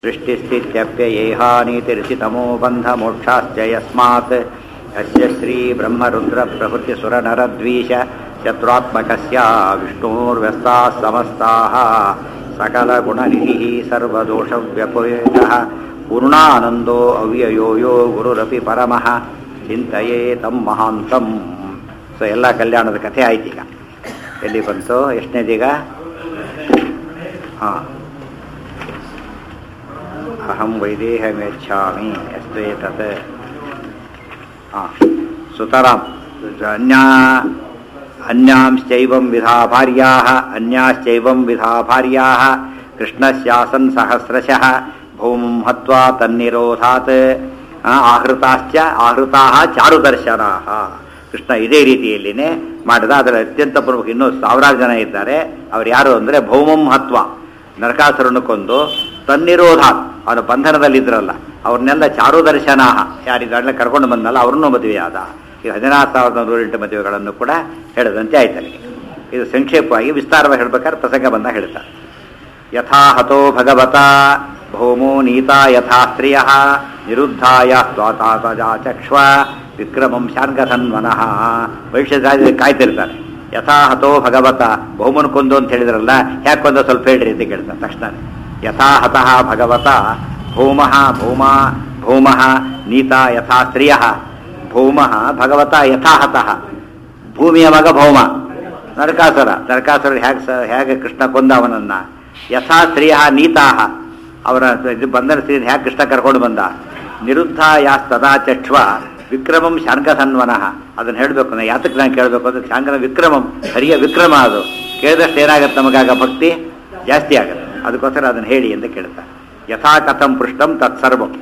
सृष्टिस्थित्यप्ययेहानीतिर्षितमो बन्धमोक्षाश्च यस्मात् यस्य श्रीब्रह्मरुद्रप्रभृतिसुरनरद्वीष शत्रुत्मकस्य विष्णोर्व्यस्ताः समस्ताः सकलगुणनिधिः सर्वदोषव्यपोयः पूर्णानन्दो ಅವ್ಯಯೋ ಯೋ ಗುರುರಪಿ ಪರಮಃ ಚಿಂತೆಯೇ ತಮ್ಮ ಮಹಾಂತಂ ಸೊ ಎಲ್ಲ ಕಲ್ಯಾಣದ ಕಥೆ ಆಯ್ತೀಗ ಎಲ್ಲಿ ಬಂತು ಎಷ್ಟನೇದೀಗ ಹಾಂ ಅಹಂ ವೈದೇಹಮೇಚ್ಛಾಮಿ ಎಸ್ತೇತತ್ ಹಾಂ ಸುತರಾಂ ಅನ್ಯಾ ಅನ್ಯಾಂಶ್ಚೈವಂ ವಿಧಾ ಭಾರ್ಯಾः ಅನ್ಯಾಶ್ಚೈವಂ ವಿಧಾ ಭಾರ್ಯಾः ಕೃಷ್ಣಸ್ಯಾಸನ್ ಸಹಸ್ರಶಃ ಭೂಮಂ ಹತ್ವಾ ತನ್ನಿರೋಧಾತ್ ಆಹೃತಾಶ್ಚ ಆಹೃತಾः ಚಾರುದರ್ಶನಾः ಕೃಷ್ಣ ಇದೇ ರೀತಿಯಲ್ಲಿನೇ ಮಾಡಿದ ಅದರ ಅತ್ಯಂತ ಪ್ರಮುಖ ಇನ್ನೂ ಸಾವಿರಾರು ಜನ ಇದ್ದಾರೆ ಅವ್ರು ಯಾರು ಅಂದರೆ ಭೌಮಂ ಹತ್ವ ನರಕಾಸುರನ್ನು ಕೊಂದು ತನ್ನಿರೋಧಾತ್ ಅವನ ಬಂಧನದಲ್ಲಿದ್ರಲ್ಲ ಅವ್ರನ್ನೆಲ್ಲ ಚಾರುದರ್ಶನ ಯಾರಿಗಾಗಲೇ ಕರ್ಕೊಂಡು ಬಂದಲ್ಲ ಅವ್ರನ್ನೂ ಮದುವೆಯಾದ ಈ ಹದಿನಾರು ಸಾವಿರದ ನೂರೆಂಟು ಮದುವೆಗಳನ್ನು ಕೂಡ ಹೇಳದಂತೆ ಆಯ್ತು ಅಲ್ಲಿಗೆ ಇದು ಸಂಕ್ಷೇಪವಾಗಿ ವಿಸ್ತಾರವಾಗಿ ಹೇಳ್ಬೇಕಾದ್ರೆ ಪ್ರಸಂಗ ಬಂದಾಗ ಹೇಳ್ತಾರೆ ಯಥಾ ಹತೋ ಭಗವತ ಭೌಮೋ ನೀತಾ ಯಥಾ ಸ್ತ್ರಿಯ ನಿರುದ್ಧಾಯ ಚಕ್ಷ್ವ ವಿಕ್ರಮಂ ಶಾರ್ಗಸನ್ವನಃ ಭವಿಷ್ಯದಲ್ಲಿ ಕಾಯ್ತಿರ್ತಾರೆ ಯಥಾ ಹತೋ ಭಗವತ ಭೌಮನ್ ಕೊಂದು ಅಂತ ಹೇಳಿದ್ರಲ್ಲ ಯಾಕೆ ಕೊಂದ ಸ್ವಲ್ಪ ಹೇಳ್ರಿ ಅಂತ ಕೇಳ್ತಾರೆ ತಕ್ಷಣ ಯಥಾ ಹತಃ ಭಗವತ ಭೌಮಃ ಭೌಮ ಭೌಮಃ ನೀತಾ ಯಥಾ ಸ್ತ್ರಿಯ ಭೌಮಃ ಭಗವತ ಯಥಾ ಹತಃ ಭೂಮಿಯ ಮಗ ಭೌಮ ನರಕಾಸುರ ನರಕಾಸುರ ಹೇಗೆ ಸ ಹೇಗೆ ಕೃಷ್ಣ ಕೊಂದ ಅವನನ್ನ ಯಥಾ ಸ್ತ್ರೀಯ ನೀತಾಹ ಅವರ ಇದು ಬಂಧನ ಸ್ತ್ರೀ ಹೇಗೆ ಕೃಷ್ಣ ಕರ್ಕೊಂಡು ಬಂದ ನಿರುದ್ಧ ಯಾಸ್ತದಾ ಚಕ್ಷ್ವ ವಿಕ್ರಮಂ ಶಾಂಗಸನ್ವನಃ ಅದನ್ನು ಹೇಳಬೇಕು ನಾ ಯಾತಕ್ಕೆ ನಾನು ಕೇಳಬೇಕು ಅಂದ್ರೆ ಶಾಂಗನ ವಿಕ್ರಮಂ ಹರಿಯ ವಿಕ್ರಮ ಅದು ಕೇಳಿದಷ್ಟು ಏನಾಗುತ್ತೆ ನಮಗಾಗ ಭಕ್ತಿ ಜಾಸ್ತಿ ಆಗುತ್ತೆ ಅದಕ್ಕೋಸ್ಕರ ಅದನ್ನು ಹೇಳಿ ಅಂತ ಕೇಳ್ತಾರೆ ಯಥಾ ಕಥಂ ಪೃಷ್ಟಂ ತತ್ಸರ್ವಂ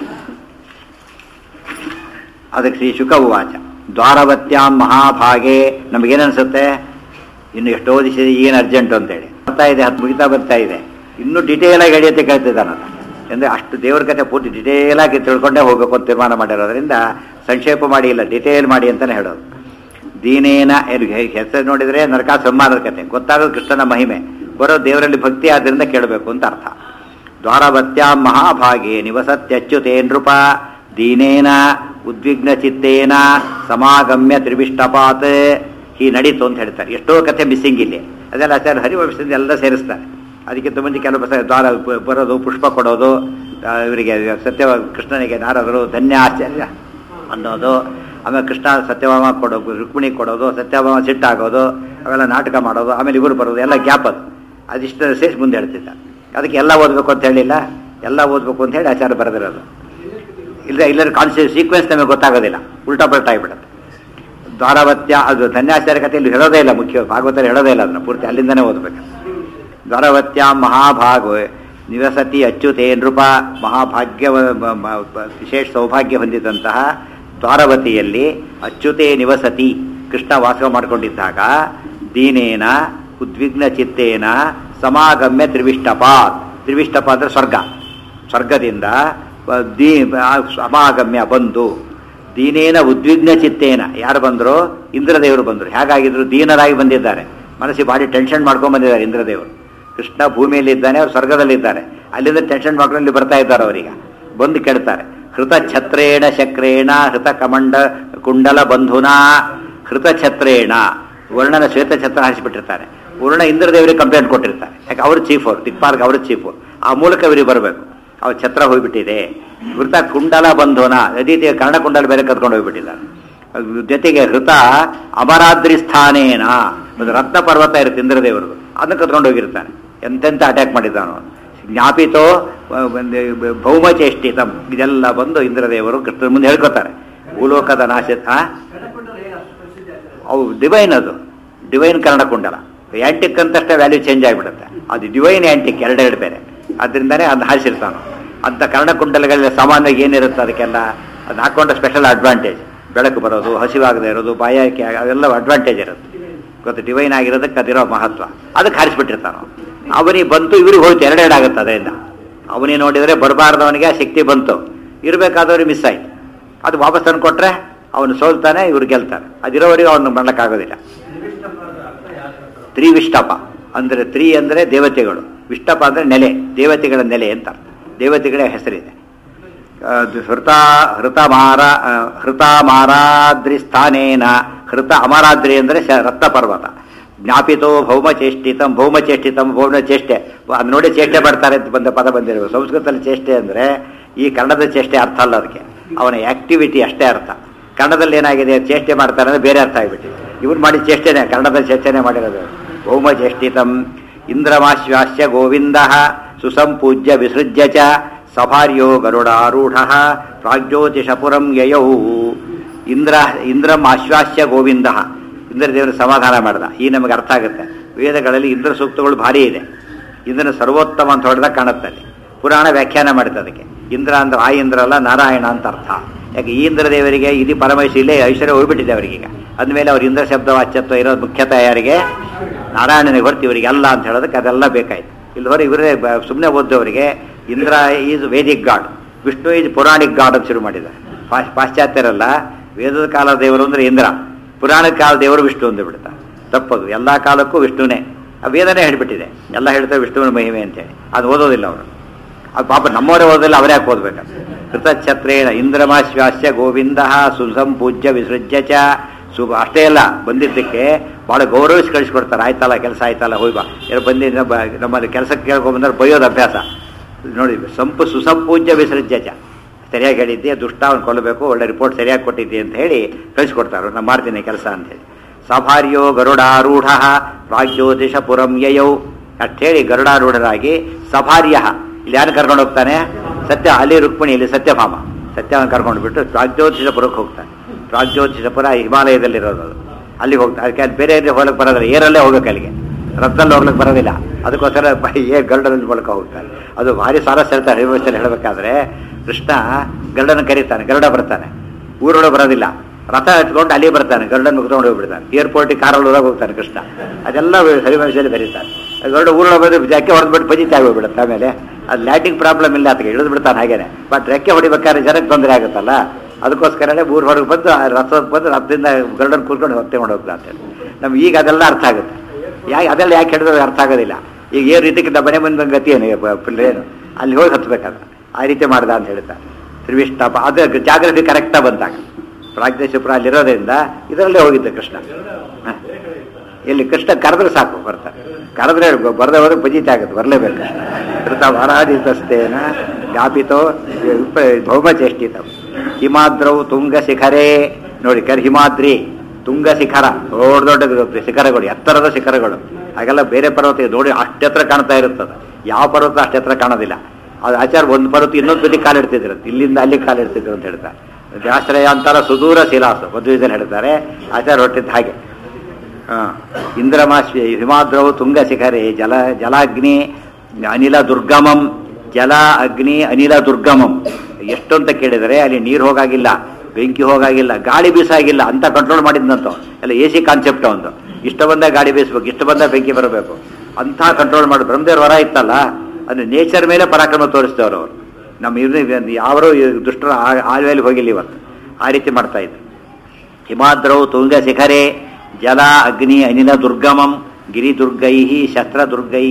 ಅದಕ್ಕೆ ಶ್ರೀ ಶುಕ ಉವಾಚ ದ್ವಾರವತ್ಯಾಂ ಮಹಾಭಾಗೆ ನಮಗೇನನ್ಸುತ್ತೆ ಇನ್ನು ಎಷ್ಟೋ ದಿವಸ ಏನು ಅರ್ಜೆಂಟ್ ಅಂತೇಳಿ ಬರ್ತಾ ಇದೆ ಹತ್ತು ಮುಗಿತಾ ಬರ್ತಾ ಇದೆ ಇನ್ನೂ ಡಿಟೇಲ್ ಆಗಿ ಹೇಳಿಯತ್ತೆ ಕೇಳ್ತಿದ್ದಾನಲ್ಲ ಅಂದರೆ ಅಷ್ಟು ದೇವ್ರ ಕಥೆ ಪೂರ್ತಿ ಡಿಟೇಲ್ ಆಗಿ ತಿಳ್ಕೊಂಡೇ ಹೋಗಬೇಕು ಅಂತ ತೀರ್ಮಾನ ಮಾಡಿರೋದ್ರಿಂದ ಸಂಕ್ಷೇಪ ಮಾಡಿ ಇಲ್ಲ ಡಿಟೇಲ್ ಮಾಡಿ ಅಂತಲೇ ಹೇಳೋದು ದೀನೇನ ಹೆಸರು ನೋಡಿದರೆ ನರಕ ಸಂಹಾರದ ಕಥೆ ಗೊತ್ತಾಗೋದು ಕೃಷ್ಣನ ಮಹಿಮೆ ಬರೋ ದೇವರಲ್ಲಿ ಭಕ್ತಿ ಆದ್ದರಿಂದ ಕೇಳಬೇಕು ಅಂತ ಅರ್ಥ ದ್ವಾರವತ್ಯಾಂ ಮಹಾಭಾಗೆ ನಿವಸತ್ಯಚ್ಯುತೇ ನೃಪ ದೀನೇನ ಉದ್ವಿಗ್ನ ಚಿತ್ತೇನ ಸಮಾಗಮ್ಯ ತ್ರಿವಿಷ್ಟಪಾತ್ ಹೀ ನಡೀತು ಅಂತ ಹೇಳ್ತಾರೆ ಎಷ್ಟೋ ಕಥೆ ಮಿಸ್ಸಿಂಗ್ ಇಲ್ಲಿ ಅದೆಲ್ಲ ಆಚಾರ್ಯ ಹರಿವಂಶದಿಂದ ಎಲ್ಲ ಸೇರಿಸ್ತಾರೆ ಅದಕ್ಕೆ ತುಂಬ ಮಂದಿ ಕೆಲವು ದ್ವಾರ ಬರೋದು ಪುಷ್ಪ ಕೊಡೋದು ಇವರಿಗೆ ಸತ್ಯ ಕೃಷ್ಣನಿಗೆ ನಾರದರು ಧನ್ಯ ಆಶ್ಚರ್ಯ ಅನ್ನೋದು ಆಮೇಲೆ ಕೃಷ್ಣ ಸತ್ಯಭಾಮ ಕೊಡೋದು ರುಕ್ಮಿಣಿ ಕೊಡೋದು ಸತ್ಯಭಾಮ ಸಿಟ್ಟಾಗೋದು ಅವೆಲ್ಲ ನಾಟಕ ಮಾಡೋದು ಆಮೇಲೆ ಇವರು ಬರೋದು ಎಲ್ಲ ಗ್ಯಾಪ್ ಅದು ಅದಿಷ್ಟು ಸೇರಿಸಿ ಮುಂದೆ ಹೇಳ್ತಿದ್ದ ಅದಕ್ಕೆ ಎಲ್ಲ ಓದಬೇಕು ಅಂತ ಹೇಳಿಲ್ಲ ಎಲ್ಲ ಓದಬೇಕು ಅಂತ ಹೇಳಿ ಆಚಾರ್ಯ ಬರೆದಿರೋದು ಇಲ್ಲ ಇಲ್ಲರ ಕಾನ್ಸಿಯಸ್ ಸೀಕ್ವೆನ್ಸ್ ನಮಗೆ ಗೊತ್ತಾಗೋದಿಲ್ಲ ಉಲ್ಟಾ ಪಲ್ಟಾ ಆಗಿಬಿಡುತ್ತೆ ದ್ವಾರವತ್ಯ ಅದು ಧನ್ಯಾಚಾರ್ಯ ಕಥೆಯಲ್ಲಿ ಹೇಳೋದೇ ಇಲ್ಲ ಮುಖ್ಯ ಭಾಗವತಲ್ಲಿ ಹೇಳೋದೇ ಇಲ್ಲ ಅದನ್ನು ಪೂರ್ತಿ ಅಲ್ಲಿಂದನೇ ಓದಬೇಕು ದ್ವಾರವತ್ಯ ಮಹಾಭಾಗ ನಿವಸತಿ ಅಚ್ಯುತೇ ನೃಪ ಮಹಾಭಾಗ್ಯ ವಿಶೇಷ ಸೌಭಾಗ್ಯ ಹೊಂದಿದಂತಹ ದ್ವಾರವತಿಯಲ್ಲಿ ಅಚ್ಯುತೇ ನಿವಸತಿ ಕೃಷ್ಣ ವಾಸ ಮಾಡಿಕೊಂಡಿದ್ದಾಗ ದೀನೇನ ಉದ್ವಿಗ್ನ ಚಿತ್ತೇನ ಸಮಾಗಮ್ಯ ತ್ರಿವಿಷ್ಟಪಾತ್ ತ್ರಿವಿಷ್ಟಪ ಅಂದರೆ ಸ್ವರ್ಗ ಸ್ವರ್ಗದಿಂದ ದೀ ಸಮಾಗಮ್ಯ ಬಂದು ದೀನೇನ ಉದ್ವಿಗ್ನ ಚಿತ್ತೇನ ಯಾರು ಬಂದರು ಇಂದ್ರದೇವರು ಬಂದರು ಹೇಗಾಗಿದ್ರು ದೀನರಾಗಿ ಬಂದಿದ್ದಾರೆ ಮನಸ್ಸಿಗೆ ಭಾರಿ ಟೆನ್ಷನ್ ಮಾಡ್ಕೊಂಡು ಬಂದಿದ್ದಾರೆ ಇಂದ್ರದೇವರು ಕೃಷ್ಣ ಭೂಮಿಯಲ್ಲಿದ್ದಾನೆ ಅವ್ರು ಸ್ವರ್ಗದಲ್ಲಿದ್ದಾರೆ ಅಲ್ಲಿಂದ ಟೆನ್ಷನ್ ಮಾಡ್ಕೊಂಡು ಇಲ್ಲಿ ಬರ್ತಾ ಇದ್ದಾರೆ ಅವರೀಗ ಬಂದು ಕೆಡ್ತಾರೆ ಹೃತ ಛತ್ರೇಣ ಶಕ್ರೇಣ ಹೃತ ಕಮಂಡ ಕುಂಡಲ ಬಂಧುನಾ ಹೃತ ಛತ್ರೇಣ ವರ್ಣನ ಶ್ವೇತ ಛತ್ರ ಹಾರಿಸಿಬಿಟ್ಟಿರ್ತಾರೆ ವರ್ಣ ಇಂದ್ರದೇವರಿಗೆ ಕಂಪ್ಲೇಂಟ್ ಕೊಟ್ಟಿರ್ತಾರೆ ಯಾಕೆ ಅವರು ಚೀಫ್ ಅವರು ದಿಕ್ಪಾರ್ಕ್ ಅವರು ಚೀಫು ಆ ಮೂಲಕ ಇವರಿಗೆ ಬರಬೇಕು ಅವ್ರ ಛತ್ರ ಹೋಗ್ಬಿಟ್ಟಿದೆ ಹೃತ ಕುಂಡಲ ಬಂಧುನ ಅದಿತಿಯ ಕರ್ಣ ಕುಂಡಲ ಬೇರೆ ಕತ್ಕೊಂಡು ಹೋಗ್ಬಿಟ್ಟಿದ್ದಾರೆ ಜೊತೆಗೆ ಹೃತ ಅಮರಾದ್ರಿ ಸ್ಥಾನೇನ ಒಂದು ರತ್ನ ಪರ್ವತ ಇರುತ್ತೆ ಇಂದ್ರದೇವರದು ಅದನ್ನ ಕತ್ಕೊಂಡು ಹೋಗಿರ್ತಾನೆ ಎಂತೆಂತ ಅಟ್ಯಾಕ್ ಮಾಡಿದ್ದಾನು ಜ್ಞಾಪಿತೋ ಭೌಮಚೇಷ್ಟಿತಂ ಇದೆಲ್ಲ ಬಂದು ಇಂದ್ರದೇವರು ಕೃಷ್ಣ ಮುಂದೆ ಹೇಳ್ಕೊತಾರೆ ಭೂಲೋಕದ ನಾಶ ಅವು ಡಿವೈನ್ ಅದು ಡಿವೈನ್ ಕರ್ಣಕುಂಡಲ ಆ್ಯಂಟಿಕ್ ಅಂತಷ್ಟೇ ವ್ಯಾಲ್ಯೂ ಚೇಂಜ್ ಆಗಿಬಿಡುತ್ತೆ ಅದು ಡಿವೈನ್ ಆ್ಯಂಟಿಕ್ ಎರಡೆರಡು ಬೇರೆ ಅದರಿಂದನೇ ಅದನ್ನ ಹಾರಿಸಿರ್ತಾನು ಅಂಥ ಕರ್ಣಕುಂಡಲಗಳಲ್ಲಿ ಸಾಮಾನ್ಯವಾಗಿ ಏನಿರುತ್ತೆ ಅದಕ್ಕೆಲ್ಲ ಅದನ್ನ ಹಾಕೊಂಡ ಸ್ಪೆಷಲ್ ಅಡ್ವಾಂಟೇಜ್ ಬೆಳಕು ಬರೋದು ಹಸಿವಾಗದೆ ಇರೋದು ಬಾಯಾರಿಕೆ ಅವೆಲ್ಲ ಅಡ್ವಾಂಟೇಜ್ ಇರುತ್ತೆ ಗೊತ್ತು ಡಿವೈನ್ ಆಗಿರೋದಕ್ಕೆ ಅದಿರೋ ಮಹತ್ವ ಅದಕ್ಕೆ ಹಾರಿಸ್ಬಿಟ್ಟಿರ್ತಾನು ಅವನಿಗೆ ಬಂತು ಇವ್ರಿಗೆ ಹೋಯ್ತು ಎರಡೆರಡು ಆಗುತ್ತೆ ಅದರಿಂದ ಅವನಿಗೆ ನೋಡಿದರೆ ಬರಬಾರ್ದವನಿಗೆ ಆ ಶಕ್ತಿ ಬಂತು ಇರಬೇಕಾದವ್ರಿಗೆ ಮಿಸ್ ಆಯ್ತು ಅದು ವಾಪಸ್ ತಂದು ಕೊಟ್ಟರೆ ಅವನು ಸೋಲ್ತಾನೆ ಇವ್ರು ಗೆಲ್ತಾನೆ ಅದಿರೋವರೆಗೂ ಅವನು ಮಾಡಲಿಕ್ಕಾಗೋದಿಲ್ಲ ತ್ರಿವಿಷ್ಟಪ ಅಂದರೆ ತ್ರಿ ಅಂದರೆ ದೇವತೆಗಳು ವಿಷ್ಟಪ ಅಂದರೆ ನೆಲೆ ದೇವತೆಗಳ ನೆಲೆ ಅಂತ ದೇವತೆಗಳ ಹೆಸರಿದೆ ಆ, ಹೃತ ಹೃತಮಾರ ಆ, ಹೃತಮಾರಾದ್ರಿ ಸ್ಥಾನೇನ ಹೃತ ಅಮರಾದ್ರಿ ಅಂದರೆ ಶ ರತ್ನ ಪರ್ವತ ಜ್ಞಾಪಿತೋ ಭೌಮಚೇಷ್ಟಿತಂ ಭೌಮಚೇಷ್ಟಿತಂ ಭೌಮ ಚೇಷ್ಟೆ ಅದು ನೋಡಿ ಚೇಷ್ಟೆ ಮಾಡ್ತಾರೆ ಅಂತ ಬಂದ ಪದ ಬಂದಿರಬೇಕು ಸಂಸ್ಕೃತದಲ್ಲಿ ಚೇಷ್ಟೆ ಅಂದರೆ ಈ ಕನ್ನಡದ ಚೇಷ್ಟೆ ಅರ್ಥ ಅಲ್ಲ ಅದಕ್ಕೆ ಅವನ ಆಕ್ಟಿವಿಟಿ ಅಷ್ಟೇ ಅರ್ಥ ಕನ್ನಡದಲ್ಲಿ ಏನಾಗಿದೆ ಚೇಷ್ಟೆ ಮಾಡ್ತಾರೆ ಅಂದರೆ ಬೇರೆ ಅರ್ಥ ಆಗಿಬಿಟ್ಟಿದೆ ಇವ್ರು ಮಾಡಿ ಚೇಷ್ಟೆನೆ ಕನ್ನಡದಲ್ಲಿ ಚೇಷ್ಟೆನೆ ಮಾಡಿರೋದು ಭೌಮಚೇಷ್ಟಿತಂ ಇಂದ್ರಮಾಶ್ವಾಸ್ಯ ಗೋವಿಂದ ಸುಸಂಪೂಜ್ಯ ವಿಸೃಜ್ಯ ಚ ಸಭಾರ್ಯೋ ಗರುಡಾರೂಢ ಪ್ರಾಗ್ಜ್ಯೋತಿಷಪುರಂ ಯಯೌ ಇಂದ್ರ ಇಂದ್ರಂ ಆಶ್ವಾಸ್ಯ ಗೋವಿಂದ ಇಂದ್ರದೇವರು ಸಮಾಧಾನ ಮಾಡ್ದ ಈ ನಮಗೆ ಅರ್ಥ ಆಗುತ್ತೆ ವೇದಗಳಲ್ಲಿ ಇಂದ್ರ ಸೂಕ್ತಗಳು ಭಾರಿ ಇದೆ ಇಂದ್ರನ ಸರ್ವೋತ್ತಮ ಅಂತ ಹೊಡೆದಾಗ ಕಾಣುತ್ತೆ ಅಲ್ಲಿ ಪುರಾಣ ವ್ಯಾಖ್ಯಾನ ಮಾಡುತ್ತೆ ಅದಕ್ಕೆ ಇಂದ್ರ ಅಂದ್ರೆ ಆ ಇಂದ್ರ ಅಲ್ಲ ನಾರಾಯಣ ಅಂತ ಅರ್ಥ ಯಾಕೆ ಈ ಇಂದ್ರ ದೇವರಿಗೆ ಇದು ಪರಮೇಶ ಇಲ್ಲೇ ಐಶ್ವರ್ಯ ಹೋಗ್ಬಿಟ್ಟಿದೆ ಅವರಿಗೀಗ ಅಂದಮೇಲೆ ಅವ್ರ ಇಂದ್ರ ಶಬ್ದ ವಾಚ್ಯತ್ವ ಇರೋದು ಮುಖ್ಯತಃ ಯಾರಿಗೆ ನಾರಾಯಣನಿಗೆ ಹೊರತು ಇವರಿಗೆ ಅಲ್ಲ ಅಂತ ಹೇಳೋದಕ್ಕೆ ಅದೆಲ್ಲ ಬೇಕಾಯ್ತು ಇಲ್ಲಿ ಹೊರ ಇವರೇ ಸುಮ್ಮನೆ ಓದ್ದವರಿಗೆ Indra is Vedic god Vishnu is Puranic god ಅಂತ ಶುರು ಮಾಡಿದ್ದಾರೆ ಪಾಶ್ ಪಾಶ್ಚಾತ್ಯರಲ್ಲ ವೇದದ ಕಾಲ ದೇವರು ಅಂದ್ರೆ ಇಂದ್ರ ಪುರಾಣದ ಕಾಲ ದೇವರು ವಿಷ್ಣು ಅಂತ ಬಿಡ್ತಾ ತಪ್ಪದು ಎಲ್ಲ ಕಾಲಕ್ಕೂ ವಿಷ್ಣುನೇ ಆ ವೇದನೆ ಹೇಳ್ಬಿಟ್ಟಿದೆ ಎಲ್ಲ ಹೇಳ್ತಾರೆ ವಿಷ್ಣುವಿನ ಮಹಿಮೆ ಅಂತೇಳಿ ಅದು ಓದೋದಿಲ್ಲ ಅವರು ಅದು ಪಾಪ ನಮ್ಮವರೇ ಓದೋದಿಲ್ಲ ಅವರೇ ಯಾಕೆ ಓದ್ಬೇಕಂತ ಕೃತಛತ್ರೇಣ ಇಂದ್ರಮಾಶ್ವಾಸ್ಯ ಗೋವಿಂದ ಸುಸಂಪೂಜ್ಯ ವಿಸೃಜ್ಯ ಚ ಸು ಅಷ್ಟೇ ಅಲ್ಲ ಬಂದಿದ್ದಕ್ಕೆ ಭಾಳ ಗೌರವಿಸಿ ಕಳಿಸ್ಕೊಡ್ತಾರೆ ಆಯ್ತಲ್ಲ ಕೆಲಸ ಆಯ್ತಲ್ಲ ಹೋಯ್ ಬಾ ಏನೋ ಬಂದಿ ನಮ್ಮಲ್ಲಿ ಕೆಲಸಕ್ಕೆ ಕೇಳ್ಕೊಂಬಂದ್ರೆ ಬೈಯೋದು ಅಭ್ಯಾಸ ನೋಡಿ ಸಂಪು ಸುಸಂಪೂಜ್ಯ ವಿಸರ್ಜ್ಯ ಚ ಸರಿಯಾಗಿ ಹೇಳಿದ್ದೆ ದುಷ್ಟ ಅವ್ನು ಕೊಲ್ಲಬೇಕು ಒಳ್ಳೆ ರಿಪೋರ್ಟ್ ಸರಿಯಾಗಿ ಕೊಟ್ಟಿದ್ದೆ ಅಂತ ಹೇಳಿ ಕಳಿಸ್ಕೊಡ್ತಾರೆ ನಾನು ಮಾಡ್ತೀನಿ ಕೆಲಸ ಅಂತ ಹೇಳಿ ಸಭಾರ್ಯೋ ಗರುಡಾರೂಢ ಪ್ರಾಗ್ಜ್ಯೋತಿಷ ಪುರಂ ಯಯೌ ಅಷ್ಟು ಹೇಳಿ ಗರುಡಾರೂಢರಾಗಿ ಸಭಾರ್ಯ ಇಲ್ಲಿ ಯಾರು ಕರ್ಕೊಂಡು ಹೋಗ್ತಾನೆ ಸತ್ಯ ಅಲ್ಲಿ ರುಕ್ಮಿಣಿ ಇಲ್ಲಿ ಸತ್ಯಭಾಮ ಸತ್ಯವನ್ನು ಕರ್ಕೊಂಡು ಬಿಟ್ಟು ಪ್ರಾಗ್ಜ್ಯೋತಿಷಪುರಕ್ಕೆ ಹೋಗ್ತಾನೆ ಪ್ರಾಗ್ಜ್ಯೋತಿಷಪುರ ಹಿಮಾಲಯದಲ್ಲಿರೋದು ಅದು ಅಲ್ಲಿಗೆ ಹೋಗ್ತಾರೆ ಅದಕ್ಕೆ ಅದು ಬೇರೆ ಎಲ್ಲಿ ಹೋಗ್ಲಿಕ್ಕೆ ಬರೋದಿಲ್ಲ ಏರಲ್ಲೇ ಹೋಗ್ಬೇಕು ಅಲ್ಲಿಗೆ ರಥದಲ್ಲಿ ಹೋಗ್ಲಿಕ್ಕೆ ಬರೋದಿಲ್ಲ ಅದಕ್ಕೋಸ್ಕರ ಬ- ಏ ಗರುಡನಲ್ಲಿ ಮೂಲಕ ಹೋಗ್ತಾರೆ ಅದು ಭಾರಿ ಸಾರಸ್ಯ ಹೇಳ್ತಾರೆ ವ್ಯವಸ್ಥೆಯಲ್ಲಿ ಹೇಳಬೇಕಾದ್ರೆ ಕೃಷ್ಣ ಗರುಡನ ಕರೀತಾನೆ ಗರುಡ ಬರ್ತಾನೆ ಊರೊಳಗೆ ಬರೋದಿಲ್ಲ ರಥ ಎತ್ಕೊಂಡು ಅಲ್ಲಿ ಬರ್ತಾನೆ ಗರುಡನ ಮುಗಿಸ್ಕೊಂಡು ಹೋಗ್ಬಿಡ್ತಾನೆ ಏರ್ಪೋರ್ಟಿಗೆ ಕಾರಲ್ಲಿ ಒಳಗೆ ಹೋಗ್ತಾನೆ ಕೃಷ್ಣ ಅದೆಲ್ಲ ಹರಿವಂಶದಲ್ಲಿ ಬರೀತಾನೆ ಗರುಡ ಊರೊಳಗೆ ಬಂದು ಜಕ್ಕೆ ಹೊಡೆದ್ಬಿಟ್ಟು ಬಜಿತಾ ಹೋಗ್ಬಿಡುತ್ತೆ ಆಮೇಲೆ ಅದು ಲ್ಯಾಟಿಂಗ್ ಪ್ರಾಬ್ಲಮ್ ಇಲ್ಲ ಅದಕ್ಕೆ ಇಳಿದು ಬಿಡ್ತಾನೆ ಹಾಗೇನೆ ಬಟ್ ರೆಕ್ಕೆ ಹೊಡಿಬೇಕಾದ್ರೆ ಜನಕ್ಕೆ ತೊಂದರೆ ಆಗುತ್ತಲ್ಲ ಅದಕ್ಕೋಸ್ಕರನೇ ಊರ್ ಹೊರಗೆ ಬಂದು ಆ ರಥಕ್ಕೆ ಬಂದು ರಥದಿಂದ ಗರುಡನ್ ಕೂರ್ಕೊಂಡು ಹೊತ್ತೆ ಮಾಡಿ ಹೋಗ್ತಾ ಅಂತೇಳಿ ನಮ್ಗೆ ಈಗ ಅದೆಲ್ಲ ಅರ್ಥ ಆಗುತ್ತೆ ಯಾಕೆ ಅದೆಲ್ಲ ಯಾಕೆ ಹೇಳಿದ್ರೆ ಅರ್ಥ ಆಗೋದಿಲ್ಲ ಈಗ ಏನು ರೀತಿಗೆ ನಮ್ಮ ಮನೆ ಮುಂದೆ ಗತಿ ಏನು ಏನು ಅಲ್ಲಿ ಹೋಗಿ ಹತ್ಬೇಕಾದ್ರೆ ಆ ರೀತಿ ಮಾಡ್ದ ಅಂತ ಹೇಳ್ತಾರೆ ತ್ರಿವಿಷ್ಟಪ ಅದು ಜಾಗ್ರತೆ ಕರೆಕ್ಟಾಗಿ ಬಂದಾಗ ಪ್ರಾಗ್ದೇಶಪುರ ಅಲ್ಲಿರೋದ್ರಿಂದ ಇದರಲ್ಲೇ ಹೋಗಿದ್ದೆ ಕೃಷ್ಣ ಹ. ಎಲ್ಲಿ ಕೃಷ್ಣ ಕರೆದ್ರೆ ಸಾಕು ಬರ್ತಾರೆ ಕರೆದ್ರೆ ಬರದೆ ಹೋದ್ರೆ ಬಜಿತೆ ಆಗುತ್ತೆ ಬರಲೇಬೇಕು ಕೃತ ವರಾದಿತಸ್ತೇನ ಗಾಪಿತೋ ವಿಪ- ಭೌಮಚೇಷ್ಟಿತ ಹಿಮಾದ್ರೌ ತುಂಗ ಶಿಖರೇ ನೋಡಿ ಕರ್ ಹಿಮಾದ್ರಿ ತುಂಗ ಶಿಖರ ದೊಡ್ಡ ದೊಡ್ಡ ಶಿಖರಗಳು ಎತ್ತರದ ಶಿಖರಗಳು ಹಾಗೆಲ್ಲ ಬೇರೆ ಪರ್ವತ ಇದೆ. ನೋಡಿ ಅಷ್ಟೆತ್ರ ಕಾಣ್ತಾ ಇರುತ್ತದೆ ಯಾವ ಪರ್ವತ ಅಷ್ಟೆತ್ರ ಕಾಣೋದಿಲ್ಲ ಅದು ಆಚಾರ ಒಂದು ಪರ್ವತ ಇನ್ನೊಂದು ಬದಿ ಕಾಲಿಡ್ತಿದ್ರು ಇಲ್ಲಿಂದ ಅಲ್ಲಿ ಕಾಲಿಡ್ತಿದ್ರು ಅಂತ ಹೇಳ್ತಾರೆ ಆಶ್ರಯ ಅಂತಾರ ಸುದೂರ ಶಿಲಾಸು ಮದುವೆದಲ್ಲಿ ಹೇಳ್ತಾರೆ ಆಚಾರ ಹೊಟ್ಟಿದ್ದ ಹಾಗೆ ಆ, ಇಂದ್ರಮಾಶ್ವ ಹಿಮಾದ್ರವು ತುಂಗ ಶಿಖರೆ ಜಲ ಜಲಾಗ್ನಿ ಅನಿಲ ದುರ್ಗಮಂ ಜಲ ಅಗ್ನಿ ಅನಿಲ ದುರ್ಗಮಂ ಎಷ್ಟು ಅಂತ ಕೇಳಿದರೆ ಅಲ್ಲಿ ನೀರು ಹೋಗಾಗಿಲ್ಲ ಬೆಂಕಿ ಹೋಗಾಗಿಲ್ಲ ಗಾಳಿ ಬೀಸಾಗಿಲ್ಲ ಅಂತ ಕಂಟ್ರೋಲ್ ಮಾಡಿದ್ನಂತ ಎಲ್ಲ ಎ ಸಿ ಕಾನ್ಸೆಪ್ಟ್ ಒಂದು ಇಷ್ಟ ಬಂದ ಗಾಳಿ ಬೀಸ್ಬೇಕು ಇಷ್ಟ ಬಂದ ಬೆಂಕಿ ಬರಬೇಕು ಅಂಥ ಕಂಟ್ರೋಲ್ ಮಾಡಿ ಬ್ರಹ್ಮದೇವ್ರ ವರ ಇತ್ತಲ್ಲ ಅದು ನೇಚರ್ ಮೇಲೆ ಪರಾಕ್ರಮ ತೋರಿಸ್ತೇವ್ರು ಅವರು ನಮ್ಮ ಇವ್ರನ್ನ ಯಾರು ದುಷ್ಟರು ಆಳ್ವೇಲಿ ಹೋಗಿಲ್ಲ ಇವತ್ತು ಆ ರೀತಿ ಮಾಡ್ತಾ ಇದ್ರು ಹಿಮಾದ್ರೌ ತುಂಗ ಶಿಖರೆ ಜಲ ಅಗ್ನಿ ಅನಿಲ ದುರ್ಗಮಂ ಗಿರಿದುರ್ಗೈ ಶಸ್ತ್ರದುರ್ಗೈ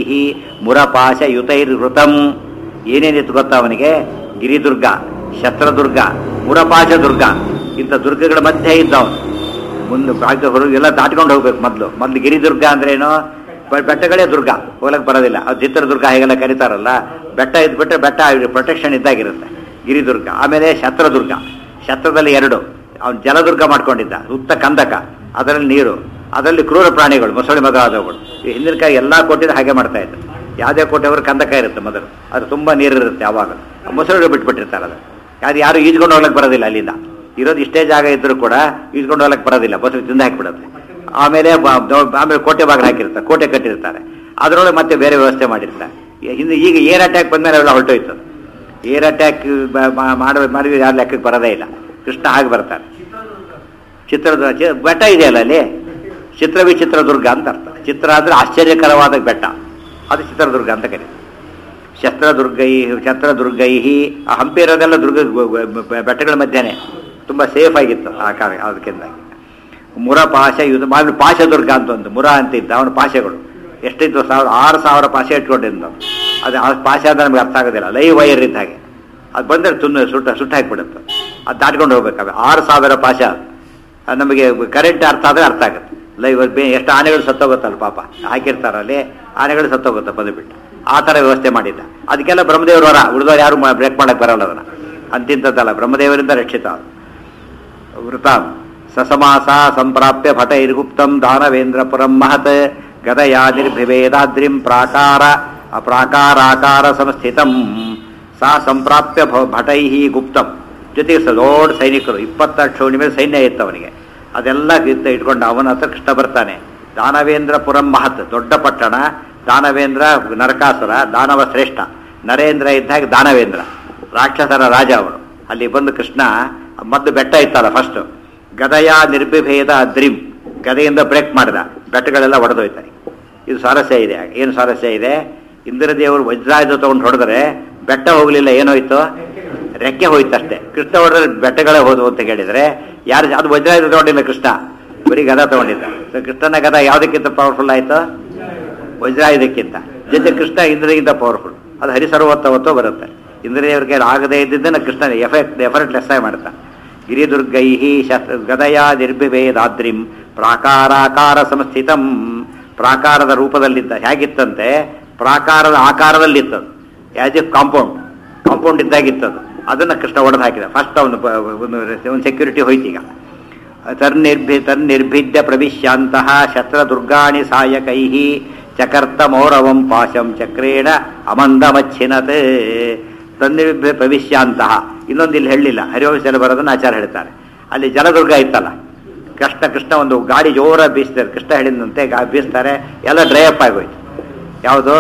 ಮುರಪಾಶ ಯುತೈರ್ಹೃತಂ ಏನೇನಿತ್ತು ಗೊತ್ತಾ ಅವನಿಗೆ ಗಿರಿದುರ್ಗ ಶಸ್ತ್ರದುರ್ಗ ಮುರಪಾಶ ದುರ್ಗ ಇಂಥ ದುರ್ಗಗಳ ಮಧ್ಯೆ ಇದ್ದವನು ಮುಂದೆ ಬಾಗ್ದ ಹೊರಗೆ ಎಲ್ಲ ದಾಟ್ಕೊಂಡು ಹೋಗ್ಬೇಕು ಮೊದಲು ಮೊದಲು ಗಿರಿದುರ್ಗ ಅಂದ್ರೇನು ಬೆ- ಬೆಟ್ಟಗಳೇ ದುರ್ಗ ಹೋಗ್ಲಕ್ಕೆ ಬರೋದಿಲ್ಲ ಅದು ಚಿತ್ರದುರ್ಗ ಹೇಗೆಲ್ಲ ಕರೀತಾರಲ್ಲ ಬೆಟ್ಟ ಇದ್ಬಿಟ್ರೆ ಬೆಟ್ಟ ಪ್ರೊಟೆಕ್ಷನ್ ಇದ್ದಾಗಿರುತ್ತೆ ಗಿರಿದುರ್ಗ ಆಮೇಲೆ ಶಸ್ತ್ರದುರ್ಗ ಶಸ್ತ್ರದಲ್ಲಿ ಎರಡು ಅವನು ಜಲದುರ್ಗ ಮಾಡ್ಕೊಂಡಿದ್ದ ಸುತ್ತ ಕಂದಕ ಅದರಲ್ಲಿ ನೀರು ಅದರಲ್ಲಿ ಕ್ರೂರ ಪ್ರಾಣಿಗಳು ಮೊಸಳೆ ಮಗ ಆದವುಗಳು ಈ ಹಿಂದಿನ ಕಾಲ ಎಲ್ಲ ಕೋಟೆದ ಹಾಗೆ ಮಾಡ್ತಾ ಇದ್ರು ಯಾವುದೇ ಕೋಟೆಯವರು ಕಂದಕ ಇರುತ್ತೆ ಮೊದಲು ಅದು ತುಂಬ ನೀರಿರುತ್ತೆ ಯಾವಾಗ ಮೊಸಳೆ ಬಿಟ್ಬಿಟ್ಟಿರ್ತಾರೆ ಅದು ಯಾರು ಯಾರು ಈಜ್ಕೊಂಡು ಹೋಗ್ಲಕ್ಕೆ ಬರೋದಿಲ್ಲ ಅಲ್ಲಿಂದ ಇರೋದು ಇಷ್ಟೇ ಜಾಗ ಇದ್ರೂ ಕೂಡ ಈಜ್ಕೊಂಡು ಹೋಗ್ಲಕ್ಕೆ ಬರೋದಿಲ್ಲ ಮೊಸರು ತಿಂದು ಹಾಕಿಬಿಡುತ್ತೆ ಆಮೇಲೆ ಬ- ದೊ- ಆಮೇಲೆ ಕೋಟೆ ಬಾಗಿಲು ಹಾಕಿರ್ತಾರೆ ಕೋಟೆ ಕಟ್ಟಿರ್ತಾರೆ ಅದರೊಳಗೆ ಮತ್ತೆ ಬೇರೆ ವ್ಯವಸ್ಥೆ ಮಾಡಿರ್ತಾರೆ ಈ- ಹಿಂದೆ ಈಗ ಏರ್ ಅಟ್ಯಾಕ್ ಬಂದ್ಮೇಲೆ ಅವೆಲ್ಲ ಹೊರಟೋಯ್ತು ಏರ್ ಅಟ್ಯಾಕ್ ಮಾಡಿ ಮಾಡಿ ಯಾರು ಲೆಕ್ಕಕ್ಕೆ ಬರೋದೇ ಇಲ್ಲ ಕೃಷ್ಣ ಹಾಗೆ ಬರ್ತಾರೆ ಚಿತ್ರದ ಚಿ- ಬೆಟ್ಟ ಇದೆಯಲ್ಲ ಅಲ್ಲಿ ಚಿತ್ರ ವಿಚಿತ್ರದುರ್ಗ ಅಂತ ಅರ್ಥ ಚಿತ್ರ ಅಂದ್ರೆ ಆಶ್ಚರ್ಯಕರವಾದ ಬೆಟ್ಟ ಅದು ಚಿತ್ರದುರ್ಗ ಅಂತ ಕರೀತಾರೆ ಶಸ್ತ್ರದುರ್ಗೈ ಛತ್ರದುರ್ಗೈ ಆ ಹಂಪಿ ಇರೋದೆಲ್ಲ ದುರ್ಗ ಗೊ- ಗೊ- ಬೆ- ಬೆಟ್ಟಗಳ ಮಧ್ಯೆನೆ ತುಂಬ ಸೇಫ್ ಆಗಿತ್ತು ಆ ಕಾಲ ಅದಕ್ಕಿಂದಾಗಿ ಮುರ ಪಾಶ ಇದು ಮಾಮೂಲಿ ಪಾಶದುರ್ಗ ಅಂತ ಒಂದು ಮುರ ಅಂತ ಇದ್ದ ಅವನ ಪಾಶಗಳು ಎಷ್ಟಿತ್ತು ಸಾವಿರ ಆರು ಸಾವಿರ ಪಾಶ ಇಟ್ಕೊಂಡಿದ್ದ ಅದು ಆ ಪಾಶ ಅಂದ್ರೆ ನಮ್ಗೆ ಅರ್ಥ ಆಗೋದಿಲ್ಲ ಲೈವ್ ವೈರ್ ಇದ್ದ ಹಾಗೆ ಅದು ಬಂದರೆ ತುನ್ನ ಸುಟ್ಟ ಸುಟ್ಟು ಹಾಕಿಬಿಡುತ್ತೆ ಅದು ದಾಟ್ಕೊಂಡು ಹೋಗ್ಬೇಕಾದ್ರೆ ಆರು ಸಾವಿರ ಪಾಶ ಅದು ನಮಗೆ ಕರೆಂಟ್ ಅರ್ಥ ಆದರೆ ಅರ್ಥ ಆಗುತ್ತೆ ಲೈವ್ ಎಷ್ಟು ಆನೆಗಳು ಸತ್ತೋಗುತ್ತಲ್ಲ ಪಾಪ ಹಾಕಿರ್ತಾರಲ್ಲಿ ಆನೆಗಳು ಸತ್ತೋಗುತ್ತೆ ಬಂದುಬಿಟ್ಟು ಆ ಥರ ವ್ಯವಸ್ಥೆ ಮಾಡಿದ್ದ ಅದಕ್ಕೆಲ್ಲ ಬ್ರಹ್ಮದೇವರವರ ಉಳಿದವ್ರು ಯಾರು ಬ್ರೇಕ್ ಮಾಡಕ್ಕೆ ಬರಲ್ಲ ಅದನ್ನು ಅಂತಿಂಥದ್ದಲ್ಲ ಬ್ರಹ್ಮದೇವರಿಂದ ರಕ್ಷಿತ ಅದು ವೃತಾಂ ಸಸಮಾಸ ಸಂಪ್ರಾಪ್ಯ ಭಟೈರ್ಗುಪ್ತಂ ದಾನವೇಂದ್ರಪುರಂ ಮಹತ್ ಗದಯಾ ನಿರ್ಭಿವೇದಾದ್ರಿಂ ಪ್ರಾಕಾರ ಪ್ರಾಕಾರಾಕಾರ ಸಂಸ್ಥಿತಂ ಸಾ ಸಂಪ್ರಾಪ್ಯ ಭ- ಭಟೈ ಗುಪ್ತಂ ಜೊತೆಗೆ ಸ ದೊಡ್ಡ ಸೈನಿಕರು ಇಪ್ಪತ್ತೆರಡು ಕ್ಷೋಣಿ ಮೇಲೆ ಸೈನ್ಯ ಇತ್ತು ಅವನಿಗೆ ಅದೆಲ್ಲ ಇತ್ತ ಇಟ್ಕೊಂಡು ಅವನ ಹತ್ರ ಕೃಷ್ಣ ಬರ್ತಾನೆ ದಾನವೇಂದ್ರಪುರಂ ಮಹತ್ ದೊಡ್ಡ ಪಟ್ಟಣ ದಾನವೇಂದ್ರ ನರಕಾಸುರ ದಾನವ ಶ್ರೇಷ್ಠ ನರೇಂದ್ರ ಇದ್ದಾಗ ದಾನವೇಂದ್ರ ರಾಕ್ಷಸರ ರಾಜ ಅವನು ಅಲ್ಲಿ ಬಂದು ಕೃಷ್ಣ ಮದ್ದು ಬೆಟ್ಟ ಇತ್ತಲ್ಲ ಫಸ್ಟ್ ಗದಯ ನಿರ್ಬಿಭೇದ ದ್ರಿಂ ಗದೆಯಿಂದ ಬ್ರೇಕ್ ಮಾಡಿದ ಬೆಟ್ಟಗಳೆಲ್ಲ ಒಡೆದೋಯ್ತಾರೆ ಇದು ಸ್ವಾರಸ್ಯ ಇದೆ ಏನು ಸ್ವಾರಸ್ಯ ಇದೆ ಇಂದ್ರದೇವರು ವಜ್ರಾಯುಧ ತಗೊಂಡು ಹೊಡೆದ್ರೆ ಬೆಟ್ಟ ಹೋಗಲಿಲ್ಲ ಏನೋಯ್ತು ರೆಕ್ಕೆ ಹೋಯ್ತು ಅಷ್ಟೇ ಕೃಷ್ಣ ಹೊಡೆದ್ರೆ ಬೆಟ್ಟಗಳೇ ಹೋದವು ಅಂತ ಕೇಳಿದ್ರೆ ಯಾರು ಅದು ವಜ್ರಾಯುಧ ತಗೊಂಡಿಲ್ಲ ಕೃಷ್ಣ ಬರೀ ಗದ ತಗೊಂಡಿದ್ದ ಸೊ ಕೃಷ್ಣನ ಗದ ಯಾವುದಕ್ಕಿಂತ ಪವರ್ಫುಲ್ ಆಯ್ತು ವಜ್ರಾಯುಧಕ್ಕಿಂತ ಜೊತೆ ಕೃಷ್ಣ ಇಂದ್ರಗಿಂತ ಪವರ್ಫುಲ್ ಅದು ಹರಿಸರ್ವೋತ್ತವತ್ತೋ ಬರುತ್ತೆ ಇಂದ್ರಿಯವ್ರಿಗೆ ಆಗದೇ ಇದ್ದಿದ್ದನ್ನು ಕೃಷ್ಣ ಎಫೆಕ್ಟ್ ಎಫರ್ಟ್ ಲೆಸ್ ಮಾಡ್ತಾನೆ ಗಿರಿದುರ್ಗೈ ಶಸ್ತ್ರ ಗದಯ ನಿರ್ಭಿಭೇದಾದ್ರಿಂ ಪ್ರಾಕಾರಾಕಾರ ಸಂಸ್ಥಿತಂ ಪ್ರಾಕಾರದ ರೂಪದಲ್ಲಿದ್ದ ಹೇಗಿತ್ತಂತೆ ಪ್ರಾಕಾರದ ಆಕಾರದಲ್ಲಿತ್ತದು ಆಸ್ ಎ ಕಾಂಪೌಂಡ್ ಕಾಂಪೌಂಡ್ ಇದ್ದಾಗಿತ್ತದು ಅದನ್ನು ಕೃಷ್ಣ ಒಡೆದು ಹಾಕಿದ ಫಸ್ಟ್ ಅವನು ಬ- ಒಂದು ಒಂದು ಸೆಕ್ಯೂರಿಟಿ ಹೋಯ್ತೀಗ ತನ್ನಿರ್ಭಿ ತನ್ನಿರ್ಭಿದ್ಯ ಪ್ರವಿಶ್ಯಾಂತಹ ಶಸ್ತ್ರದುರ್ಗಾಣಿ ಸಾಯಕೈ ಚಕರ್ತ ಮೌರವಂ ಪಾಶಂ ಚಕ್ರೇಣ ಅಮಂದಮಚ್ಛಿನತ್ ತನ್ನಿರ್ಭಿ ಪ್ರವಿಶ್ಯಾಂತಹ ಇನ್ನೊಂದು ಇಲ್ಲಿ ಹೇಳಲಿಲ್ಲ ಹರಿವಂಶದಲ್ಲಿ ಬರೋದನ್ನು ಆಚಾರ ಹೇಳ್ತಾರೆ ಅಲ್ಲಿ ಜಲದುರ್ಗ ಇತ್ತಲ್ಲ ಕೃಷ್ಣ ಕೃಷ್ಣ ಒಂದು ಗಾಡಿ ಜೋರ ಬೀಸ್ತಾರೆ ಕೃಷ್ಣ ಹೇಳಿದಂತೆ ಗಾ ಬೀಸ್ತಾರೆ ಎಲ್ಲ ಡ್ರೈ ಅಪ್ ಆಗೋಯ್ತು ಯಾವುದು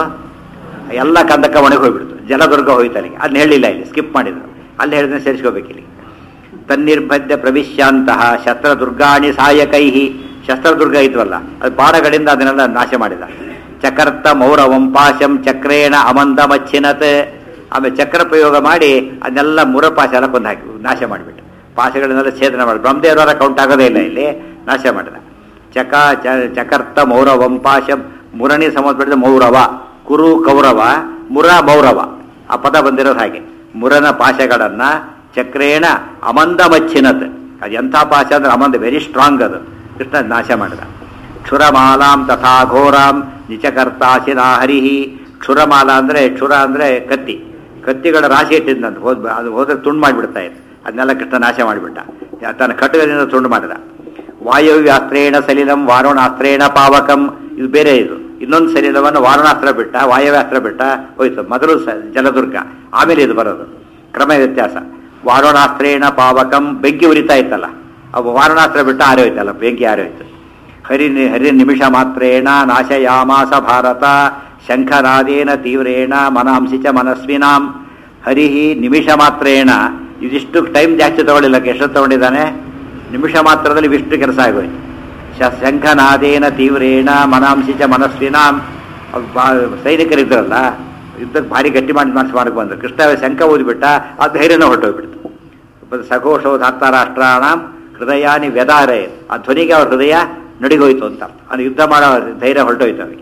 ಎಲ್ಲ ಕಂದಕ ಒಣಗಿ ಹೋಗ್ಬಿಡ್ತು ಜಲದುರ್ಗ ಹೋಯ್ತು ಅಲ್ಲಿಗೆ ಅದನ್ನ ಹೇಳಿಲ್ಲ ಇಲ್ಲಿ ಸ್ಕಿಪ್ ಮಾಡಿದ್ರು ಅಲ್ಲಿ ಹೇಳಿದ್ರೆ ಸೇರಿಸ್ಕೋಬೇಕು ಇಲ್ಲಿ ತನ್ನಿರ್ಬದ್ಧ ಪ್ರವಿಶ್ಯಾಂತಹ ಶಸ್ತ್ರದುರ್ಗಾಣಿ ಸಹಾಯಕೈ ಶಸ್ತ್ರದುರ್ಗ ಇದ್ವಲ್ಲ ಅದು ಬಾಣಗಳಿಂದ ಅದನ್ನೆಲ್ಲ ನಾಶ ಮಾಡಿದ ಚಕರ್ತ ಮೌರವಂ ಪಾಶಂ ಚಕ್ರೇಣ ಅಮಂದ ಮಚ್ಚಿನತ್ ಆಮೇಲೆ ಚಕ್ರ ಪ್ರಯೋಗ ಮಾಡಿ ಅದನ್ನೆಲ್ಲ ಮುರಪಾಶ ಎಲ್ಲ ಕೊಂದು ಹಾಕಿ ನಾಶ ಮಾಡಿಬಿಟ್ಟು ಪಾಶಗಳನ್ನೆಲ್ಲ ಛೇದನ ಮಾಡಿ ಬ್ರಹ್ಮದೇವರ ಕೌಂಟ್ ಆಗೋದೇ ಇಲ್ಲ ಇಲ್ಲಿ ನಾಶ ಮಾಡಿದ ಚಕ ಚ- ಚಕರ್ತ ಮೌರವಂ ಪಾಶಂ ಮುರಣಿ ಸಂಬಂಧಪಟ್ಟಿದ ಮೌರವ ಕುರು ಕೌರವ ಮುರ ಮೌರವ ಆ ಪದ ಬಂದಿರೋದು ಹಾಗೆ ಮುರನ ಪಾಶಗಳನ್ನ ಚಕ್ರೇಣ ಅಮಂದ ಮಚ್ಚಿನತ್ ಅದು ಎಂಥ ಪಾಶ ಅಂದ್ರೆ ಅಮಂದ ವೆರಿ ಸ್ಟ್ರಾಂಗ್ ಅದು ಕೃಷ್ಣ ನಾಶ ಮಾಡಿದ ಕ್ಷುರಮಾಲಾಂ ತಥಾ ಘೋರಾಂ ನಿಚಕರ್ತಾಸಿನ ಹರಿಹಿ ಕ್ಷುರಮಾಲ ಅಂದ್ರೆ ಕ್ಷುರ ಅಂದ್ರೆ ಕತ್ತಿ ಕತ್ತಿಗಳ ರಾಶಿ ಇಟ್ಟಿದ್ದಂತ ಹೋದ್ ಅದು ಹೋದ್ರೆ ತುಂಡು ಮಾಡಿಬಿಡ್ತಾ ಇತ್ತು ಅದನ್ನೆಲ್ಲ ಕೃಷ್ಣ ನಾಶ ಮಾಡಿಬಿಟ್ಟ ತನ್ನ ಖಡ್ಗದಿಂದ ತುಂಡು ಮಾಡಿದ ವಾಯವ್ಯಾಸ್ತ್ರೇಣ ಸಲಿಲಂ ವಾರುಣಾಸ್ತ್ರೇಣ ಪಾವಕಂ ಇದು ಬೇರೆ ಇದು ಇನ್ನೊಂದು ಸಲಿಲವನ್ನು ವಾರುಣಾಸ್ತ್ರ ಬಿಟ್ಟ ವಾಯವ್ಯಾಸ್ತ್ರ ಬಿಟ್ಟ ಹೋಯ್ತು ಮೊದಲು ಸ ಜಲದುರ್ಗ ಆಮೇಲೆ ಇದು ಬರೋದು ಕ್ರಮ ವ್ಯತ್ಯಾಸ ವಾರುಣಾಸ್ತ್ರೇಣ ಪಾವಕಂ ಬೆಂಕಿ ಉರಿತಾ ಇತ್ತಲ್ಲ ಅವು ವಾರುಣಾಸ್ತ್ರ ಬಿಟ್ಟ ಆರೋಯ್ತಲ್ಲ ಬೆಂಕಿ ಆರೋಯ್ತು ಹರಿ ಹರಿ ನಿಮಿಷ ಮಾತ್ರೇಣ ನಾಶಯಾಮಾಸ ಭಾರತ ಶಂಖನಾದೇನ ತೀವ್ರೇಣ ಮನಾಂಸಿ ಚ ಮನಸ್ವಿನಾಂ ಹರಿಹಿ ನಿಮಿಷ ಮಾತ್ರೇಣ ಇದಿಷ್ಟು ಟೈಮ್ ಜಾಸ್ತಿ ತಗೊಳ್ಳಿಲ್ಲ ಎಷ್ಟು ತಗೊಂಡಿದ್ದಾನೆ ನಿಮಿಷ ಮಾತ್ರದಲ್ಲಿ ಇವಿಷ್ಟು ಕೆಲಸ ಆಗೋಯ್ತು ಶ ಶಂಖನಾದೇನ ತೀವ್ರೇಣ ಮನಾಂಸಿ ಚ ಮನಸ್ವಿನಾಂ ಅವ್ರು ಬಾ- ಸೈನಿಕರಿದ್ರಲ್ಲ ಯುದ್ಧಕ್ಕೆ ಭಾರಿ ಗಟ್ಟಿ ಮಾಡಿ ಮಾಡಿಸಿ ಮಾಡಕ್ಕೆ ಬಂದರು ಕೃಷ್ಣ ಶಂಖ ಓದಿಬಿಟ್ಟ ಆ ಧೈರ್ಯನ ಹೊರಟೋಗ್ಬಿಡ್ತು ಸಘೋಷೋ ಧಾರ್ತಾರಾಷ್ಟ್ರಾಣ ಹೃದಯಾನಿ ವ್ಯದಾರೆ ಆ ಧ್ವನಿಗೆ ಅವ್ರ ಹೃದಯ ನಡಿಗೋಯ್ತು ಅಂತ ಅದು ಯುದ್ಧ ಮಾಡೋ ಧೈರ್ಯ ಹೊರಟೋಯ್ತು ಅವರಿಗೆ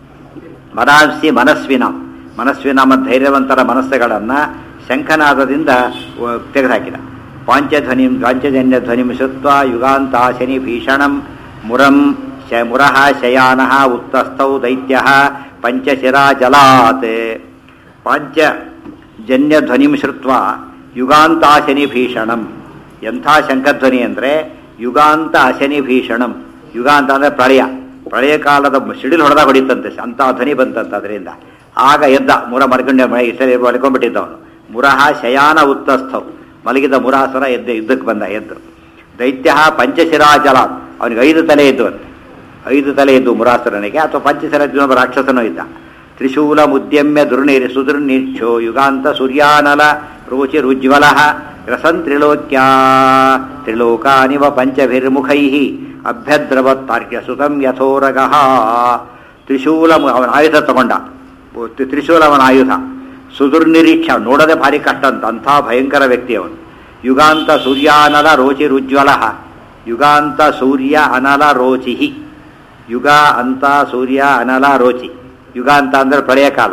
ಮನಾಂಸಿ ಮನಸ್ವಿನ ಮನಸ್ವಿನಾಮ ಧೈರ್ಯವಂತರ ಮನಸ್ಸುಗಳನ್ನು ಶಂಖನಾದದಿಂದ ವ- ತೆಗೆದುಹಾಕಿದ ಪಾಂಚಧ್ವನಿ ಪಾಂಚಜನ್ಯ ಧ್ವನಿ ಶ್ರುತ್ವ ಯುಗಾಂತ ಶನಿ ಭೀಷಣಂ ಮುರಂ ಶ ಮುರಃ ಶಯಾನಃ ಉತ್ತಸ್ಥೌ ದೈತ್ಯ ಪಂಚಶಿರಾ ಜಲಾತ್ ಪಾಂಚ ಜನ್ಯ ಧ್ವನಿಂ ಶ್ರುತ್ವ ಯುಗಾಂತ ಶನಿ ಭೀಷಣಂ ಎಂಥ ಶಂಖಧ್ವನಿ ಅಂದರೆ ಯುಗಾಂತ ಅಶನಿ ಭೀಷಣಂ ಯುಗಾಂತ ಅಂದರೆ ಪ್ರಳಯ ಪ್ರಳಯ ಕಾಲದ ಸಿಡಿಲು ಹೊಡೆದಾಗ ಹೊಡಿತಂತೆ ಅಂಥ ಧ್ವನಿ ಬಂತಂತೆ ಅದರಿಂದ ಆಗ ಎದ್ದ ಮುರ ಮರ್ಕಂಡ ಮಲ್ಕೊಂಡ್ಬಿಟ್ಟಿದ್ದವನು ಮುರಹ ಶಯಾನ ಉತ್ತಸ್ಥವ್ ಮಲಗಿದ ಮುರಾಸುರ ಎದ್ದು ಯುದ್ಧಕ್ಕೆ ಬಂದ ಎದ್ದು ದೈತ್ಯ ಪಂಚಶಿರಾಜಲ ಅವನಿಗೆ ಐದು ತಲೆ ಇದ್ದು ಅಂತೆ ಐದು ತಲೆ ಇದ್ದು ಮುರಾಸುರನಿಗೆ ಅಥವಾ ಪಂಚಶಿರ ಇನ್ನೊಬ್ಬ ರಾಕ್ಷಸನೂ ಇದ್ದ ತ್ರಿಶೂಲ ಮುದ್ಯಮ್ಯ ದುರ್ನಿರ್ ಸುದುರ್ನಿರ್ಛೋ ಯುಗಾಂತ ಸೂರ್ಯಾನಲ ರೋಚಿ ರುಜ್ವಲ ರಸನ್ ತ್ರಿಲೋಕ್ಯಾ ತ್ರಿಲೋಕಾನಿವ ಪಂಚಭಿರ್ಮುಖೈ ಅಭ್ಯದ್ರವತ್ತಾರ್ಕ್ಯ ಸುತಂ ಯಥೋರಗಃ ತ್ರಿಶೂಲ ಮು- ಅವನ ಆಯುಧ ತಗೊಂಡ ತ್ರಿ- ತ್ರಿಶೂಲ ಅವನ ಆಯುಧ ಸುದುರ್ನಿರೀಕ್ಷ ನೋಡದೆ ಭಾರಿ ಕಷ್ಟ ಅಂತ ಅಂಥ ಭಯಂಕರ ವ್ಯಕ್ತಿ ಅವನು ಯುಗಾಂತ ಸೂರ್ಯಾನಲ ರೋಚಿ ರುಜ್ವಲ ಯುಗಾಂತ ಸೂರ್ಯ ಅನಲ ರೋಚಿಹಿ ಯುಗ ಅಂತ ಸೂರ್ಯ ಅನಲ ರೋಚಿ ಯುಗ ಅಂತ ಅಂದ್ರೆ ಪ್ರಳಯ ಕಾಲ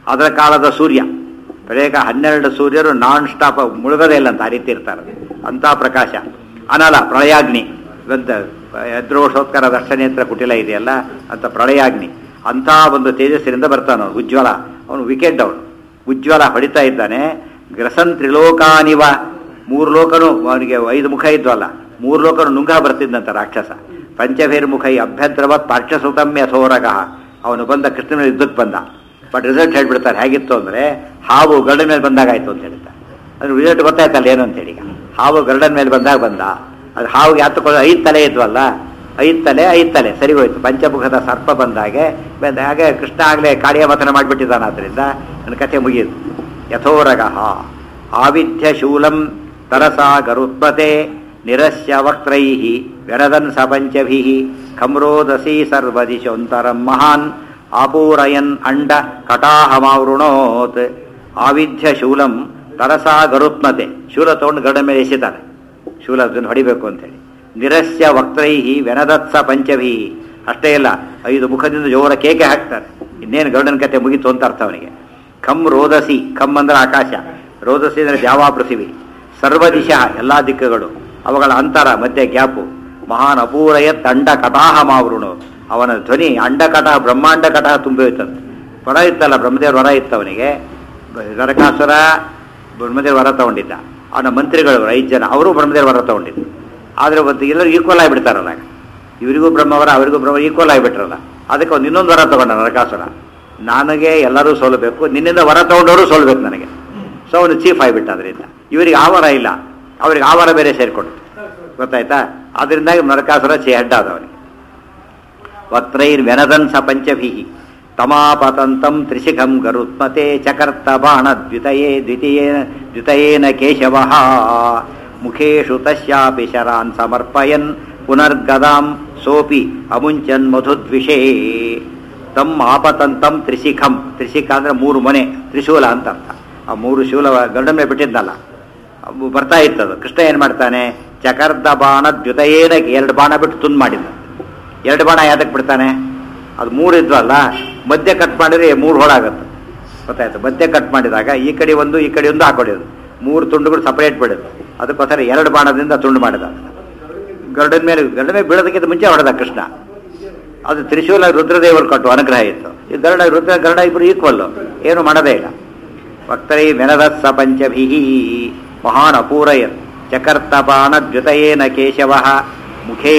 ಅದರ ಕಾಲದ ಸೂರ್ಯ ಬೆಳಗ್ಗೆ ಹನ್ನೆರಡು ಸೂರ್ಯರು ನಾನ್ ಸ್ಟಾಪ್ ಮುಳುಗದೇ ಇಲ್ಲ ಅಂತ ಆ ರೀತಿ ಇರ್ತಾರೆ ಅಂಥ ಪ್ರಕಾಶ ಅನಲ ಪ್ರಳಯಾಗ್ನಿ ಇವಂತ ಎದ್ರೋಷೋತ್ಕರ ದರ್ಶನೇತ್ರ ಕುಟಿಲ ಇದೆಯಲ್ಲ ಅಂತ ಪ್ರಳಯಾಗ್ನಿ ಅಂಥ ಒಂದು ತೇಜಸ್ಸಿನಿಂದ ಬರ್ತಾನೆ ಅವನು ಉಜ್ವಲ ಅವನು ವಿಕೆಟ್ ಅವನು ಉಜ್ವಲ ಹೊಡಿತಾ ಇದ್ದಾನೆ ಗ್ರಸನ್ ತ್ರಿಲೋಕಾನಿವ ಮೂರು ಲೋಕನು ಅವನಿಗೆ ಐದು ಮುಖ ಇದ್ವಲ್ಲ ಮೂರು ಲೋಕನು ನುಂಗ ಬರ್ತಿದ್ದಂತ ರಾಕ್ಷಸ ಪಂಚಭೇರ್ಮುಖೈ ಅಭ್ಯಂತರವತ್ ಪಾರ್ಶ್ವಸುತಮ್ಯ ಸೋರಗ ಅವನು ಬಂದ ಕೃಷ್ಣನ ಯುದ್ಧಕ್ಕೆ ಬಂದ ಬಟ್ ರಿಸಲ್ಟ್ ಹೇಳ್ಬಿಡ್ತಾರೆ ಹೇಗಿತ್ತು ಅಂದರೆ ಹಾವು ಗರುಡನ ಮೇಲೆ ಬಂದಾಗ ಆಯ್ತು ಅಂತ ಹೇಳ್ತಾರೆ ಅದ್ರ ರಿಸಲ್ಟ್ ಗೊತ್ತಾಯ್ತಲ್ಲ ಏನು ಅಂತೇಳಿ ಈಗ ಹಾವು ಗರುಡನ ಮೇಲೆ ಬಂದಾಗ ಬಂದ ಅದು ಹಾವಿಗೆ ಹತ್ತುಕೊಳ್ಳೋ ಐದು ತಲೆ ಇದ್ವಲ್ಲ ಐದು ತಲೆ ಐದು ತಲೆ ಸರಿ ಹೋಯ್ತು ಪಂಚಮುಖದ ಸರ್ಪ ಬಂದಾಗೆ ಬಂದ ಹಾಗೆ ಕೃಷ್ಣ ಆಗಲೇ ಕಾಳಿಯ ಮಥನ ಮಾಡಿಬಿಟ್ಟಿದ್ದಾನೆ ಆದ್ದರಿಂದ ನನ್ನ ಕಥೆ ಮುಗಿಯಿತು ಯಥೋರಗ ಆವಿಧ್ಯ ಶೂಲಂ ತರಸಾ ಗರುತ್ಪತೆ ನಿರಸ್ಯ ವಕ್ತ್ರೈ ವ್ಯರದನ್ ಸ ಪಂಚಭಿ ಖಮ್ರೋದಸಿ ಸರ್ವದಿಶೋಂತರಂ ಮಹಾನ್ ಆಪೂರಯನ್ ಅಂಡ ಕಟಾಹಮಾವೃಣೋತ್ ಆವಿಧ್ಯ ಶೂಲಂ ತರಸಾ ಗರುತ್ಮತೆ ಶೂಲ ತಗೊಂಡು ಗಡ ಮೇಲೆ ಎಸಿತಾನೆ ಶೂಲ ಅದನ್ನು ಹೊಡಿಬೇಕು ಅಂತೇಳಿ ನಿರಸ್ಯ ವಕ್ತ್ರೈಹಿ ವೆನದತ್ಸ ಪಂಚಭಿ ಅಷ್ಟೇ ಇಲ್ಲ ಐದು ಮುಖದಿಂದ ಜೋರ ಕೇಕೆ ಹಾಕ್ತಾರೆ ಇನ್ನೇನು ಗರುಡನ ಕತೆ ಮುಗೀತು ಅಂತ ಅರ್ಥ ಅವನಿಗೆ ಖಮ್ ರೋದಸಿ ಖಮ್ ಅಂದ್ರೆ ಆಕಾಶ ರೋದಸಿ ಅಂದರೆ ದ್ಯಾವಾ ಪೃಥಿವಿ ಸರ್ವದಿಶ ಎಲ್ಲ ದಿಕ್ಕುಗಳು ಅವುಗಳ ಅಂತರ ಮಧ್ಯೆ ಗ್ಯಾಪು ಮಹಾನ್ ಅಪೂರಯತ್ ಅಂಡ ಕಟಾಹ ಮಾವೃಣು ಅವನ ಧ್ವನಿ ಅಂಡ ಕಟಾಹ ಬ್ರಹ್ಮಾಂಡ ಕಟಾಹ ತುಂಬಿ ಹೋಯ್ತಂತೆ ವರ ಇತ್ತಲ್ಲ ಬ್ರಹ್ಮದೇವ್ರ ವರ ಇತ್ತು ಅವನಿಗೆ ನರಕಾಸುರ ಬ್ರಹ್ಮದೇವ್ರ ವರ ತಗೊಂಡಿದ್ದ ಅವನ ಮಂತ್ರಿಗಳು ಐದು ಜನ ಅವರು ಬ್ರಹ್ಮದೇವ್ರ ವರ ತಗೊಂಡಿದ್ದು ಆದರೆ ಒಂದು ಎಲ್ಲರೂ ಈಕ್ವಲ್ ಆಗಿಬಿಡ್ತಾರಲ್ಲ ಇವರಿಗೂ ಬ್ರಹ್ಮವರ ಅವರಿಗೂ ಬ್ರಹ್ಮ ಈಕ್ವಲ್ ಆಗಿಬಿಟ್ರಲ್ಲ ಅದಕ್ಕೆ ಒಂದು ಇನ್ನೊಂದು ವರ ತಗೊಂಡ ನರಕಾಸುರ ನನಗೆ ಎಲ್ಲರೂ ಸೋಲಬೇಕು ನಿನ್ನಿಂದ ವರ ತಗೊಂಡವರು ಸೋಲ್ಬೇಕು ನನಗೆ ಸೊ ಅವನು ಚೀಫ್ ಆಗಿಬಿಟ್ಟ ಅದರಿಂದ ಇವರಿಗೆ ಆ ವರ ಇಲ್ಲ ಅವ್ರಿಗೆ ಆ ವರ ಬೇರೆ ಸೇರಿಕೊಂಡು ಗೊತ್ತಾಯ್ತಾ ಅದರಿಂದಾಗಿ ನರಕಾಸುರ ಚೇ ಹೆಡ್ ಆದವನಿಗೆ ವಕ್ತ್ರೈರ್ ವೆನದನ್ ಸ ಪಂಚಭಿ ತಮಾಪತಂತಂ ತ್ರಿಶಿಖಂ ಗರುತ್ಮತೆ ಚಕರ್ತ ಬಾಣ ದ್ವಿತಯೇ ದ್ವಿತೀಯೇನ ದ್ವಿತಯೇನ ಕೇಶವ ಮುಖೇಶು ತಸ್ಯಾಪಿ ಶರಾನ್ ಸಮರ್ಪಯನ್ ಪುನರ್ಗದಾಂ ಸೋಪಿ ಅಮುಂಚನ್ ಮಧುದ್ವಿಷೇ ತಮ್ ಆಪತಂತಂ ತ್ರಿಶಿಖಂ ತ್ರಿಶಿಖ ಅಂದ್ರೆ ಮೂರು ಮನೆ ತ್ರಿಶೂಲ ಅಂತ ಅರ್ಥ ಆ ಮೂರು ಶೂಲ ಗರುಡನ ಮೇಲೆ ಬಿಟ್ಟಿದ್ನಲ್ಲ ಅವು ಬರ್ತಾ ಇತ್ತದು ಕೃಷ್ಣ ಏನು ಮಾಡ್ತಾನೆ ಚಕರ್ದ ಬಾಣ ದ್ಯುತಯೇನ ಎರಡು ಬಾಣ ಬಿಟ್ಟು ತುಂಡು ಮಾಡಿದ್ದ ಎರಡು ಬಾಣ ಯಾತಕ್ಕೆ ಬಿಡ್ತಾನೆ ಅದು ಮೂರು ಇದ್ವಲ್ಲ ಮಧ್ಯೆ ಕಟ್ ಮಾಡಿದ್ರೆ ಮೂರು ಹೊಳಾಗುತ್ತೆ ಗೊತ್ತಾಯ್ತು ಮಧ್ಯೆ ಕಟ್ ಮಾಡಿದಾಗ ಈ ಕಡೆ ಒಂದು ಈ ಕಡೆ ಒಂದು ಹಾಕೊಡೋದು ಮೂರು ತುಂಡುಗಳು ಸಪರೇಟ್ ಬಿಡೋದು ಅದಕ್ಕೋಸ್ಕರ ಎರಡು ಬಾಣದಿಂದ ತುಂಡು ಮಾಡಿದ ಗರುಡನ ಮೇಲೆ ಗರುಡ ಮೇಲೆ ಬೀಳೋದಕ್ಕಿಂತ ಮುಂಚೆ ಹೊಡೆದ ಕೃಷ್ಣ ಅದು ತ್ರಿಶೂಲ ರುದ್ರದೇವರು ಕೊಟ್ಟು ಅನುಗ್ರಹ ಇತ್ತು ಈ ಗರುಡ ರುದ್ರ ಗರುಡ ಇಬ್ಬರು ಈಕ್ವಲ್ಲು ಏನು ಮಾಡೋದೇ ಇಲ್ಲ ವಕ್ತರೈ ವೆನದಸ್ಸ ಪಂಚಭಿ ಮಹಾನ್ ಅಪೂರಯ ಚಕರ್ತಪಾಣ ದ್ಯುತಯೇನ ಕೇಶವ ಮುಖೇ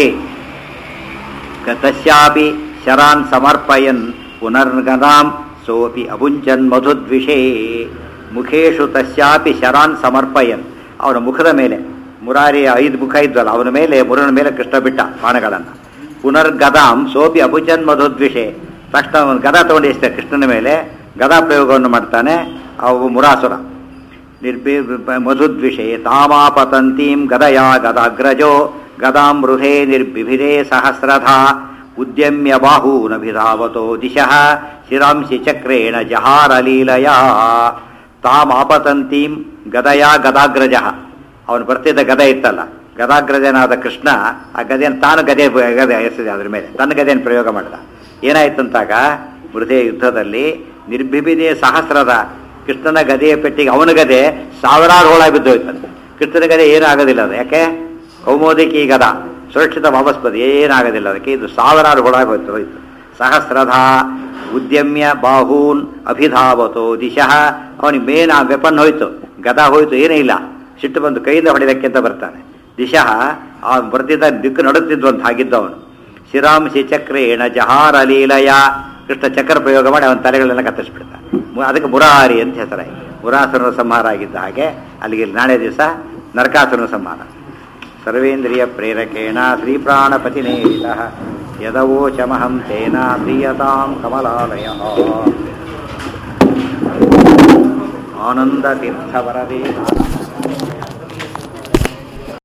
ತಸ್ಯಾಪಿ ಶರಾನ್ ಸಮರ್ಪಯನ್ ಪುನರ್ಗದಾಂ ಸೋಪಿ ಅಭುಂಚನ್ ಮಧುದ್ವಿಷೇ ಮುಖೇಶು ತಸ್ಯಾಪಿ ಶರಾನ್ ಸಮರ್ಪಯನ್ ಅವನ ಮುಖದ ಮೇಲೆ ಮುರಾರಿಯ ಐದು ಮುಖ ಇದ್ವಲ್ಲ ಅವನ ಮೇಲೆ ಮುರನ ಮೇಲೆ ಕೃಷ್ಣ ಬಿಟ್ಟ ಬಾಣಗಳನ್ನು ಪುನರ್ಗದಾಂ ಸೋಪಿ ಅಭುಜನ್ ಮಧುದ್ವಿಷೆ ತಕ್ಷಣ ಅವನು ಗದಾ ತಗೊಂಡು ಎಷ್ಟೇ ಕೃಷ್ಣನ ಮೇಲೆ ಗದಾ ಪ್ರಯೋಗವನ್ನು ಮಾಡ್ತಾನೆ ಅವು ಮುರಾಸುರ ನಿರ್ಬಿ ಮಧುದ್ವಿಷೆ ತಾಮಾಪತಂತೀಂ ಗದಯಾ ಗದಾಗ್ರಜೋ ಗದಾಂ ಮೃಧೆ ನಿರ್ಬಿಭಿರೇ ಸಹಸ್ರಧ ಉದ್ಯಮ್ಯ ಬಾಹೂನಭಿಧಾವತೋ ದಿಶಃ ಶಿರಾಂಶಿ ಚಕ್ರೇಣ ಜಹಾರ ಲೀಲಯ ತಾಮಾಪತಂತೀಂ ಗದಯಾ ಗದಾಗ್ರಜ ಅವನು ಬರ್ತಿದ್ದ ಗದ ಇತ್ತಲ್ಲ ಗದಾಗ್ರಜನಾದ ಕೃಷ್ಣ ಆ ಗದೆಯನ್ನು ತಾನು ಗದೆ ಗದೆ ಎಸೆದ ಅದ್ರ ಮೇಲೆ ತನ್ನ ಗದೆಯನ್ನು ಪ್ರಯೋಗ ಮಾಡಿದ ಏನಾಯ್ತಂತಾಗ ಮೃದೆ ಯುದ್ಧದಲ್ಲಿ ನಿರ್ಬಿಬಿದೆ ಸಹಸ್ರದ ಕೃಷ್ಣನ ಗದೆಯ ಪೆಟ್ಟಿಗೆ ಅವನ ಗದೆ ಸಾವಿರಾರು ಹೋಳ ಬಿದ್ದೋಯ್ತಂತೆ ಕೃಷ್ಣನ ಗದೆ ಏನೂ ಆಗೋದಿಲ್ಲ ಅದು ಯಾಕೆ ಕೌಮೋದಿಕಿ ಗದ ಸುರಕ್ಷಿತ ವಾಪಸ್ ಬಂದು ಏನಾಗೋದಿಲ್ಲ ಅದಕ್ಕೆ ಇದು ಸಾವಿರಾರು ಹೋಳ ಹೋಯ್ತು ಹೋಯ್ತು ಸಹಸ್ರದ ಉದ್ಯಮ್ಯ ಬಾಹೂನ್ ಅಭಿಧಾವತೋ ದಿಶಃ ಅವನಿಗೆ ಮೇನ್ ಆ ವೆಪನ್ ಹೋಯ್ತು ಗದ ಹೋಯ್ತು ಏನೂ ಇಲ್ಲ ಸಿಟ್ಟು ಬಂದು ಕೈಯಿಂದ ಹೊಡೆದಕ್ಕೆ ಅಂತ ಬರ್ತಾನೆ ದಿಶಃ ಆ ಬರ್ತಿದ್ದ ದಿಕ್ಕು ನಡುತ್ತಿದ್ವಂತ ಹಾಗಿದ್ದ ಅವನು ಶಿರಾಂಶಿ ಚಕ್ರೇಣ ಜಹಾರ ಲೀಲಯ ಕೃಷ್ಣ ಚಕ್ರ ಪ್ರಯೋಗ ಮಾಡಿ ಅವನ ತಲೆಗಳೆಲ್ಲ ಕತ್ತರಿಸ್ಬಿಡ್ತಾನೆ ಮು- ಅದಕ್ಕೆ ಮುರಾರಿ ಅಂತ ಹೆಸರಾಯಿ ಮುರಾಸುರನ ಸಂಹಾರ ಆಗಿದ್ದ ಹಾಗೆ ಅಲ್ಲಿಗೆ ನಾಳೆ ದಿವಸ ನರಕಾಸುರನ ಸಂಹಾರ ಸರ್ವೇಂದ್ರಿಯ ಪ್ರೇರಕೇಣ ಶ್ರೀಪ್ರಾಣಪತಿನೇರಿತ ಯದವೋಚಮಹಂ ತೇನ ಪ್ರಿಯತಾಂ ಕಮಲಾಲಯ ಆನಂದತೀರ್ಥವರದೇ